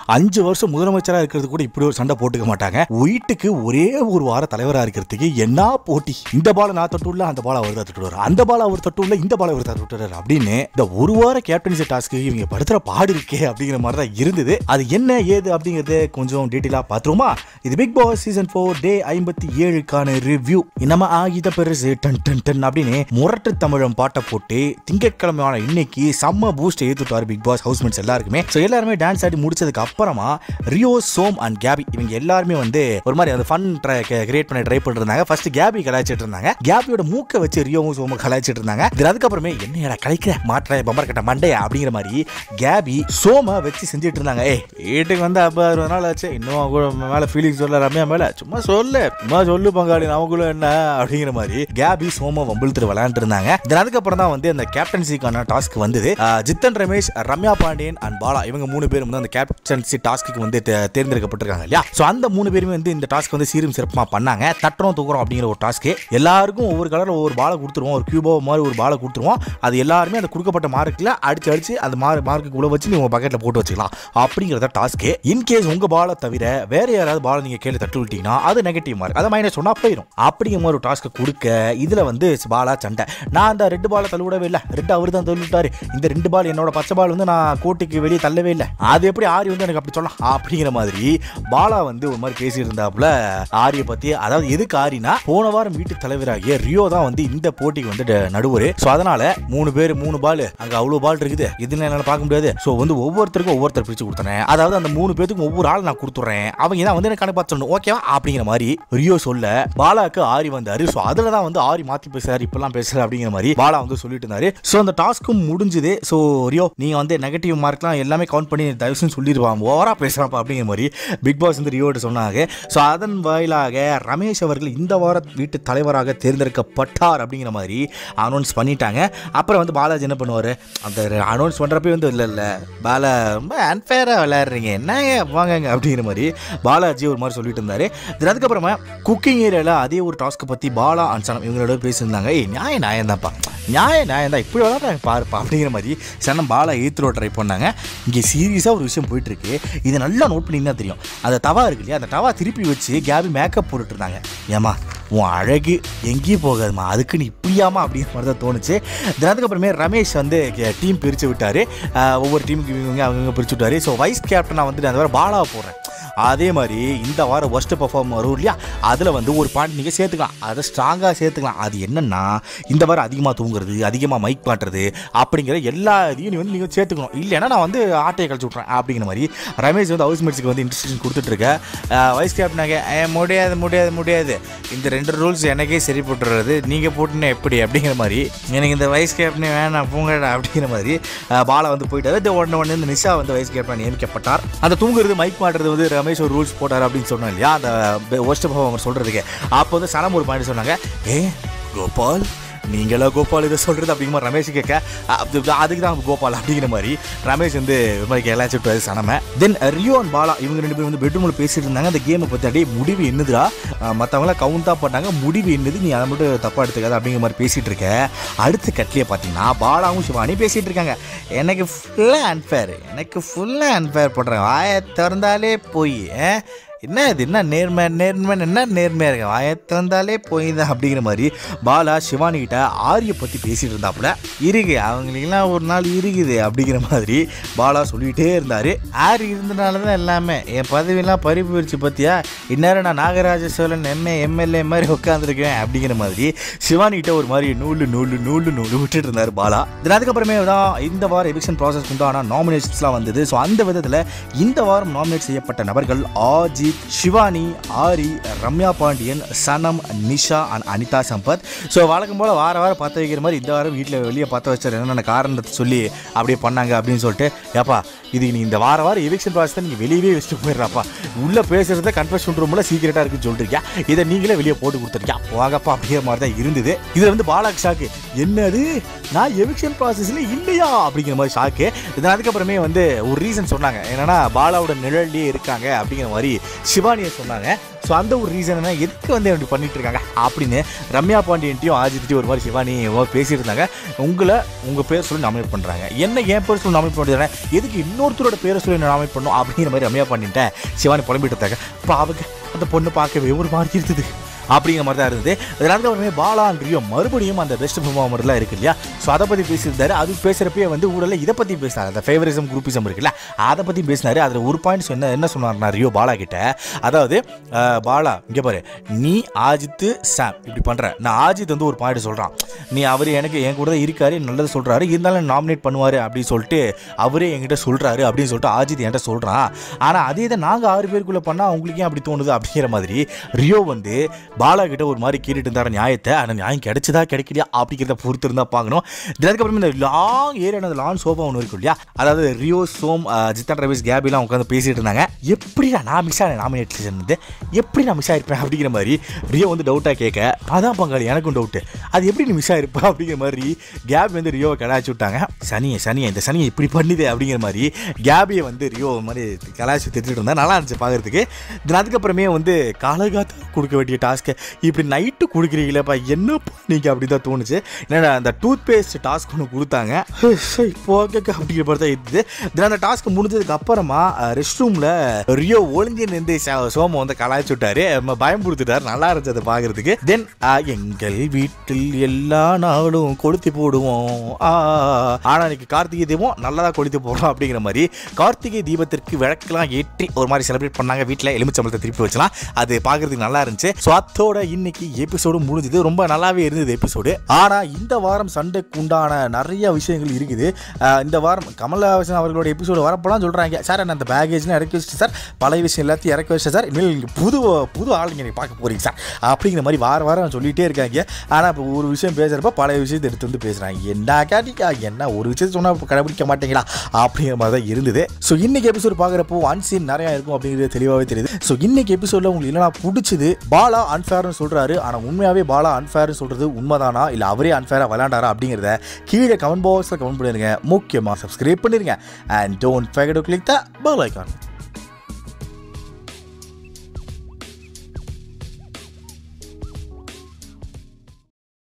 அஞ்சு வருஷம் முதலமைச்சரா இருக்கிறது கூட இப்படி ஒரு சண்டை போட்டுக்க மாட்டாங்க வீட்டுக்கு ஒரே ஒரு வார தலைவரா இருக்கிறதுக்கு என்ன போட்டி இந்த பால நான் தொட்டுள்ள அந்த பால அவர் தான் தொட்டுவார் அந்த பால அவர் தொட்டுள்ள இந்த பால அவர் தான் தொட்டுறாரு அப்படின்னு இந்த ஒரு வார கேப்டன்சி டாஸ்க்கு இவங்க படுத்துற பாடு இருக்கே அப்படிங்கிற மாதிரி தான் இருந்தது அது என்ன ஏது அப்படிங்கறது கொஞ்சம் டீட்டெயிலா பாத்துருமா இது Bigg Boss season four day ஐம்பத்தி ஏழுக்கான ரிவ்யூ நம்ம ஆகித பெருசு டன் டன் டன் அப்படின்னு முரட்டு தமிழம் பாட்டை போட்டு திங்கட்கிழமையான இன்னைக்கு செம்ம பூஸ்ட் ஏத்துட்டாரு பிக் பாஸ் ஹவுஸ்மேட்ஸ் எல்லாருக்குமே ஸோ எல்லாருமே டான்ஸ் ஆடி முடிச்சதுக்கு அப்புறமா ரியோ சோம் அண்ட் கேபி இவங்க எல்லாருமே வந்து ஒரு மாதிரி அந்த ஃபன் கிரியேட் பண்ண ட்ரை பண்ணிட்டு இருந்தாங்க ஃபர்ஸ்ட் கேபி கலாய்ச்சிட்டு இருந்தாங்க கேபியோட மூக்கை வச்சு ரியோவும் சோமும் கலாய்ச்சிட்டு இருந்தாங்க இது அதுக்கப்புறமே என்னடா கலைக்கிற மாற்ற பம்பர் கட்ட மண்டையா அப்படிங்கிற மாதிரி கேபி சோம வச்சு செஞ்சுட்டு இருந்தாங்க ஏய் வீட்டுக்கு வந்து அப்போ அறுபது நாள் ஆச்சு இன்னும் அவங்க மேல ஃபீலிங்ஸ் சொல்ல ரம்யா மேல சும்மா சொல்லு சும்மா சொல்லு பங்காளி அவங்களும் என்ன அப்படிங்கிற மாதிரி கேபி சோம வம்பிழுத்துட்டு விளையாண்டு இருந்தாங்க Then அதுக்கப்புறம் தான் வந்து அந்த கேப்டன்சிக்கான டாஸ்க் வந்தது ஆஹ் ஜித்தன் ரமேஷ் ரம்யா பாண்டியன் அண்ட் பாலா இவங்க மூணு பேரும் வந்து அந்த கேப்டன்சி டாஸ்க்கு வந்து தே- தேர்ந்தெடுக்கப்பட்டிருக்காங்க இல்லையா ஸோ அந்த மூணு பேருமே வந்து இந்த டாஸ்க் வந்து சீரும் சிறப்பாக பண்ணாங்க தட்டுறோம் தூக்குறோம் அப்படிங்கிற ஒரு டாஸ்க்கு எல்லாருக்கும் ஒவ்வொரு கலரில் ஒவ்வொரு பாலை கொடுத்துருவோம் ஒரு கியூபோ மாதிரி ஒரு பாலை கொடுத்துருவோம் அது எல்லாருமே அந்த கொடுக்கப்பட்ட மார்க்கில் அடிச்சு அடிச்சு அந்த மார்க் மார்க்குக்கு உள்ள வச்சு நீங்க பக்கெட்டில் போட்டு வச்சுக்கலாம் அப்படிங்கிறத டாஸ்க்கு இன்கேஸ் உங்க பாலை தவிர வேற யாராவது பாலை நீங்க கீழே தட்டு விட்டீங்கன்னா அது நெகட்டிவ் மார்க் அதை மைனஸ் சொன்னா போயிடும் அப்படிங்கிற மாதிரி ஒரு டாஸ்க்கை கொடுக்க இதுல வந்து பாலா சண்டை நான் அந்த ரெண்டு பாலை தள்ளி விடவே இல்லை ரெண்டு அவர் தான் தள்ளி விட்டாரு இந்த ரெண்டு பால் என்னோட பச்சை பால் வந்து நான் கோட்டுக்கு வெளியே தள்ளவே இல்லை அது எப்படி ஆரி வந்து எனக்கு அப்படி சொல்லலாம் அப்படிங்கிற மாதிரி பாலா வந்து ஒரு மாதிரி பேசி இருந்தாப்புல ஆரியை பத்தி அதாவது எதுக்கு ஆரினா போன வாரம் வீட்டு தலைவராகிய ரியோ தான் வந்து இந்த போட்டிக்கு வந்து ட- நடுவர் ஸோ அதனால மூணு பேர் மூணு பால் அங்க அவ்வளவு பால் இருக்குது இதுல என்னால பார்க்க முடியாது ஸோ வந்து ஒவ்வொருத்தருக்கும் ஒவ்வொருத்தர் பிரிச்சு கொடுத்துறேன் அதாவது அந்த மூணு பேத்துக்கும் ஒவ்வொரு ஆள் நான் கொடுத்துட்றேன் அவங்க தான் வந்து எனக்கு கணக்கு பார்த்து சொல்லணும் ஓகேவா அப்படிங்கிற மாதிரி ரியோ சொல்ல பாலாக்கு ஆரி வந்தாரு ஸோ அதுல தான் வந்து ஆரி மாத்தி பேசுறாரு இப்பெல்லாம் பேசுறாரு அப்படிங்கிற மாதிரி பாலா வந்து சொல்லிட்டு இருந்தாரு ஸோ அந்த டாஸ்க்கும் முடிஞ்சுது ஸோ ரியோ நீங்க வந்து நெகட்டிவ் மார்க்லாம் எல்லாமே கவுண்ட் பண்ணி தயவுசெய்து சொல்லிடுவாங்க ஓவரா பேசுறாப்பா அப்படிங்கிற மாதிரி பிக் பாஸ் வந்து ரியோட்டு சொன்னாங்க ஸோ அதன் வாயிலாக ரமேஷ் அவர்கள் இந்த வார வீட்டு தலைவராக தேர்ந்தெடுக்கப்பட்டார் அப்படிங்கிற மாதிரி அனௌன்ஸ் பண்ணிட்டாங்க அப்புறம் வந்து பாலாஜி என்ன பண்ணுவார் அந்த அனௌன்ஸ் பண்ணுறப்பே வந்து இல்லை இல்லை பாலா ரொம்ப அன்ஃபேராக விளையாடுறீங்க என்னங்க வாங்கங்க அப்படிங்கிற மாதிரி பாலாஜி ஒரு மாதிரி சொல்லிட்டு இருந்தாரு Then அதுக்கப்புறமா குக்கிங் ஏரியாவில் அதே ஒரு டாஸ்க்கை பற்றி பாலா அண்ட் சனம் இவங்களோட பேசியிருந்தாங்க ஏய் நியாய நியாயம் தான்ப்பா நியாய நியாயம் தான் இப்படி விளாட்றாங்க பாருப்பா அப்படிங்கிற மாதிரி சனம் பாலா ஈத்துறோ ட்ரை பண்ணாங்க இங்கே சீரியஸாக ஒரு விஷயம் போயிட்டு இருக்கு இதை நல்லா நோட் பண்ணிங்கன்னா தெரியும் அந்த தவா இருக்கு இல்லையா அந்த தவா திருப்பி வச்சு கேபி மேக்கப் போட்டுட்டு இருந்தாங்க ஏமா உன் அழகு எங்கேயும் போகாதுமா அதுக்கு நீ இப்படியாமா அப்படிங்கிற மாதிரி தான் தோணுச்சு Then அதுக்கப்புறமே ரமேஷ் வந்து டீம் பிரித்து விட்டார் ஒவ்வொரு டீமுக்கு இவங்க அவங்க பிரித்து விட்டாரு ஸோ வைஸ் கேப்டனாக வந்துட்டு அந்த வாரம் பாலாவை போடுறேன் அதே மாதிரி இந்த வாரம் ஒஸ்ட் பர்ஃபார்ம் வரும் இல்லையா அதில் வந்து ஒரு பாயிண்ட் நீங்கள் சேர்த்துக்கலாம் அதை ஸ்ட்ராங்காக சேர்த்துக்கலாம் அது என்னன்னா இந்த வாரம் அதிகமாக தூங்குறது அதிகமாக மைக் மாட்டுறது அப்படிங்கிற எல்லா இதையும் நீ வந்து நீங்கள் சேர்த்துக்கணும் இல்லைன்னா நான் வந்து ஆட்டையை கழிச்சு விட்றேன் அப்படிங்கிற மாதிரி ரமேஷ் வந்து ஹவுஸ் மேட்ஸுக்கு வந்து இன்ஸ்ட்ரக்ஷன் கொடுத்துட்ருக்க வைஸ் கேப்டனாக "ஏ, முடியாது முடியாது முடியாது இந்த ரெண்டு ரூல்ஸ் எனக்கே சரி போட்டுறது நீங்கள் போட்டுனா எப்படி அப்படிங்கிற மாதிரி எனக்கு இந்த வைஸ் கேப்டனே வேணாம் பூங்கடா அப்படிங்கிற மாதிரி அஹ், பாலா வந்து போயிட்டாரு இது உடனே உடனே இந்த நிஷா வந்து வைஸ் கேப்டன் நியமிக்கப்பட்டார் அந்த தூங்குறது மைக் மாட்டுறது வந்து ரமேஷ் ஒரு ரூல்ஸ் போட்டார் அப்படின்னு சொன்னோம் இல்லையா அந்த ஒஸ்ட் பர்ஃபார்மர் சொல்கிறதுக்கு அப்போ வந்து சனம் ஒரு பாயிண்ட் சொன்னாங்க ஏ கோபால் நீங்களா கோபால் இதை சொல்கிறது அப்படிங்கிற மாதிரி ரமேஷ் கேட்க அது- அதுக்கு தான் கோபால் அப்படிங்கிற மாதிரி ரமேஷ் வந்து ஒரு மாதிரி கேளாச்சு விட்டாரு சனமை தென் ரியோ அண்ட் பாலா இவங்க ரெண்டு பேரும் வந்து பெட்ரூமில் பேசிட்டு இருந்தாங்க அந்த கேமை பற்றி அப்படியே முடிவு என்னதுடா மற்றவங்களாம் கவுண்டாக பண்ணாங்க முடிவு என்னது நீ அதை மட்டும் தப்பாக எடுத்துக்காத அப்படிங்கிற மாதிரி பேசிகிட்டு இருக்க அடுத்த கட்லியை பார்த்தீங்கன்னா பாலாவும் சிவானி பேசிகிட்டு இருக்காங்க எனக்கு ஃபுல்லாக அன்ஃபேர் எனக்கு ஃபுல்லாக அன்ஃபேர் பண்ணுறேன் வாயை திறந்தாலே போய் என்ன இது என்ன நேர்மை நேர்மை என்ன நேர்மையாக இருக்கு வாயை திறந்தாலே போய் தான் அப்படிங்கிற மாதிரி பாலா சிவானி கிட்ட ஆரியை பற்றி பேசிட்டு இருந்தாப்புல இருக்கு அவங்களுக்கெல்லாம் ஒரு நாள் இருக்குது அப்படிங்கிற மாதிரி பாலா சொல்லிகிட்டே இருந்தார் ஆரி இருந்தனால தான் எல்லாமே என் பதவியெல்லாம் பறிப்பு வச்சு பற்றியா இந்நேரம் நான் நாகராஜ சோழன் எம்ஏ எம்எல்ஏ மாதிரி உட்காந்துருக்கேன் அப்படிங்கிற மாதிரி சிவானி கிட்ட ஒரு மாதிரி நூலு நூலு நூலு நூலு விட்டுட்டு இருந்தார் பாலா Then அதுக்கப்புறமே தான் இந்த வாரம் எவிக்ஷன் ப்ராசஸ் உண்டான நாமினேஷன்ஸ்லாம் வந்தது ஸோ அந்த விதத்தில் இந்த வாரம் நாமினேட் செய்யப்பட்ட நபர்கள் ஆஜித் சிவானி ஆரி ரம்யா பாண்டியன் சனம் நிஷா அண்ட் அனிதா சம்பத் ஸோ வழக்கம் போல் வார வாரம் பற்ற வைக்கிற மாதிரி இந்த வாரம் வீட்டில் வெளியே பற்ற வச்சார் என்னென்ன காரணத்தை சொல்லி அப்படியே பண்ணாங்க அப்படின்னு சொல்லிட்டு ஏப்பா இது நீ இந்த வார வாரம் எவிக்ஷன் ப்ராசஸ் நீங்கள் வெளியவே வச்சுட்டு போயிடுறாப்பா உள்ளே பேசுகிறத கன்ஃபர்ஷன் ரூமில் சீக்கிரட்டாக இருக்குன்னு சொல்லிருக்கியா இதை நீங்களே வெளியே போட்டு கொடுத்துருக்கியா வாங்கப்பா அப்படிங்கிற மாதிரி தான் இருந்தது இதில் வந்து பாலாக் ஷாக்கு என்னது நான் எவிக்ஷன் ப்ராசஸில் இல்லையா அப்படிங்கிற மாதிரி ஷாக்கு இது அதுக்கப்புறமே வந்து ஒரு ரீசன் சொன்னாங்க என்னன்னா பாலாவோட நிழல்லே இருக்காங்க அப்படிங்கிற மாதிரி சிவானியை சொன்னாங்க ஸோ ஸோ அந்த ஒரு ரீசன் என்ன எதுக்கு வந்து இப்படி பண்ணிட்டு இருக்காங்க அப்படின்னு ரம்யா பாண்டியன்ட்டையும் ஆஜித்டையும் ஒரு மாதிரி சிவானி பேசிட்டு இருந்தாங்க உங்களை உங்கள் பேர் சொல்லி நாமினேட் பண்ணுறாங்க என்ன என் பேர் சொல்லி நாமினேட் பண்ணுறாங்க எதுக்கு இன்னொருத்தரோட பேரை சொல்லி நாமினேட் பண்ணணும் அப்படிங்கிற மாதிரி ரம்யா பாண்டியன்ட்ட சிவானி புலம்பிட்டு இருந்தாங்க இப்போ அவங்க அந்த பொண்ணு பார்க்கவே ஒரு மாதிரி இருந்தது அப்படிங்கிற மாதிரி தான் இருந்தது அதனால அப்புறமே பாலான் ரியோ மறுபடியும் அந்த பெஸ்ட் பெர்ஃபார்மர்லாம் இருக்கு இல்லையா ஸோ அதை பற்றி பேசியிருந்தாரு அது பேசுகிறப்பே வந்து ஊரில் இதை பற்றி பேசினார் அந்த ஃபேவரிசம் குரூப்பிசம் இருக்குல்ல அதை பற்றி பேசினாரு அதில் ஒரு பாயிண்ட்ஸ் என்ன என்ன சொன்னார்னா ரியோ பாலா கிட்ட அதாவது அஹ், பாலா இங்கே பாரு நீ ஆஜித்து சாம் இப்படி பண்ணுற நான் ஆஜித் வந்து ஒரு பாயிண்ட் சொல்கிறான் நீ அவர் எனக்கு என் கூட தான் இருக்காரு நல்லது சொல்கிறாரு இருந்தாலும் நாமினேட் பண்ணுவார் அப்படின்னு சொல்லிட்டு அவரே என்கிட்ட சொல்கிறாரு அப்படின்னு சொல்லிட்டு ஆஜித் என்கிட்ட சொல்கிறான் ஆனால் அதே இதை நாங்கள் ஆறு பேருக்குள்ளே பண்ணால் அவங்களுக்கு ஏன் அப்படி தோணுது அப்படிங்கிற மாதிரி ரியோ வந்து பாலா கிட்ட ஒரு மாதிரி கேட்டுட்டு இருந்தாரு நியாயத்தை ஆனால் நியாயம் கிடைச்சதா கிடைக்கலையா அப்படிங்கிறத பொறுத்து இருந்தால் பார்க்கணும் இதுக்கப்புறம் இந்த லாங் ஏரியா அந்த லாங் சோஃபா ஒன்று இருக்கும் இல்லையா அதாவது ரியோ சோம் அஹ், ஜித்தன் ரவிஸ் கேபிலாம் உட்காந்து பேசிட்டு இருந்தாங்க எப்படிடா நான் மிஸ் ஆனேன் நாமினேஷன் வந்து எப்படி நான் மிஸ் ஆயிருப்பேன் அப்படிங்கிற மாதிரி ரியோ வந்து டவுட்டாக கேட்க அதான் பங்காளி எனக்கும் டவுட்டு அது எப்படி நீ மிஸ் ஆயிருப்ப அப்படிங்கிற மாதிரி கேப் வந்து ரியோவை கலாய்ச்சி விட்டாங்க சனியை சனியை இந்த சனியை இப்படி பண்ணுது அப்படிங்கிற மாதிரி கேபியை வந்து ரியோ ஒரு மாதிரி கலாய்ச்சி திட்டிட்டு இருந்தா நல்லா இருந்துச்சு பார்க்கறதுக்கு தென் அதுக்கப்புறமே வந்து காலகாத்த கொடுக்க வேண்டிய டாஸ்க்கை இப்படி நைட்டு கொடுக்குறீங்களேப்பா என்னப்பா நீங்கள் அப்படி தான் தோணுச்சு ஏன்னா அந்த டூத் பேஸ்ட் டாஸ்க் ஒன்று கொடுத்தாங்க இப்போ அப்படிங்கிற மாதிரி தான் இருந்தது தென் அந்த டாஸ்க் முடிஞ்சதுக்கு அப்புறமா ரெஸ்ட் ரூமில் ரியோ ஒளிஞ்சு நின்று சோம வந்து கலாய்ச்சி விட்டாரு ம, பயம் கொடுத்துட்டாரு நல்லா இருந்துச்சு அதை பார்க்கறதுக்கு தென் எங்கள் வீட்டில் எல்லா நாளும் கொளுத்தி போடுவோம் ஆ, ஆனா இன்னைக்கு கார்த்திகை தீபம் நல்லதா கொளுத்தி போடுறோம் அப்படிங்கிற மாதிரி கார்த்திகை தீபத்திற்கு விளக்கெல்லாம் ஏற்றி ஒரு மாதிரி செலிப்ரேட் பண்ணாங்க வீட்டில் எலுமிச்சம்பளத்தை திருப்பி வச்சலாம் அது பார்க்கறதுக்கு நல்லா இருந்துச்சு ஸோ அத்தோட இன்னைக்கு எபிசோடு முடிஞ்சது ரொம்ப நல்லாவே இருந்தது எபிசோடு ஆனா இந்த வாரம் சண்டைக்கு உண்டான நிறைய விஷயங்கள் இருக்குது ஆஹ் இந்த வாரம் கமலஹாசன் அவர்களோட எபிசோடு வரப்போலாம் சொல்றாங்க சார் நான் அந்த பேகேஜ்லாம் இறக்கி வச்சுட்டு சார் பழைய விஷயம் எல்லாத்தையும் இறக்கி வச்சேன் சார் இனிமேல் நீங்க புது புது ஆளுங்க நீங்க பார்க்க போறீங்க சார் அப்படிங்கிற மாதிரி வார வாரம் சொல்லிட்டே இருக்காங்க ஆனா இப்போ ஒரு விஷயம் பேசுறப்ப பழைய விஷயத்தை எடுத்து வந்து பேசுறாங்க என்ன கேட்டிக்கா என்ன ஒரு விஷயத்தை சொன்னா கடைபிடிக்க மாட்டீங்களா அப்படிங்கிற மாதிரி தான் இருந்தது ஸோ இன்னைக்கு எபிசோடு பார்க்குறப்போ அன்சீன் நிறையா இருக்கும் அப்படிங்கிறது தெளிவாகவே தெரியுது ஸோ இன்னைக்கு எபிசோடில் உங்களுக்கு என்னன்னா பிடிச்சது பாலா அன்ஃபேர்னு சொல்கிறாரு ஆனால் உண்மையாகவே பாலா அன்ஃபேர்னு சொல்கிறது உண்மைதானா இல்லை அவரே அன்ஃபேராக விளையாண்டாரா அப்படிங்கிறத கீழே கமெண்ட் பாக்ஸில் கமெண்ட் பண்ணிடுங்க முக்கியமாக சப்ஸ்கிரைப் பண்ணிடுங்க and don't forget click the bell icon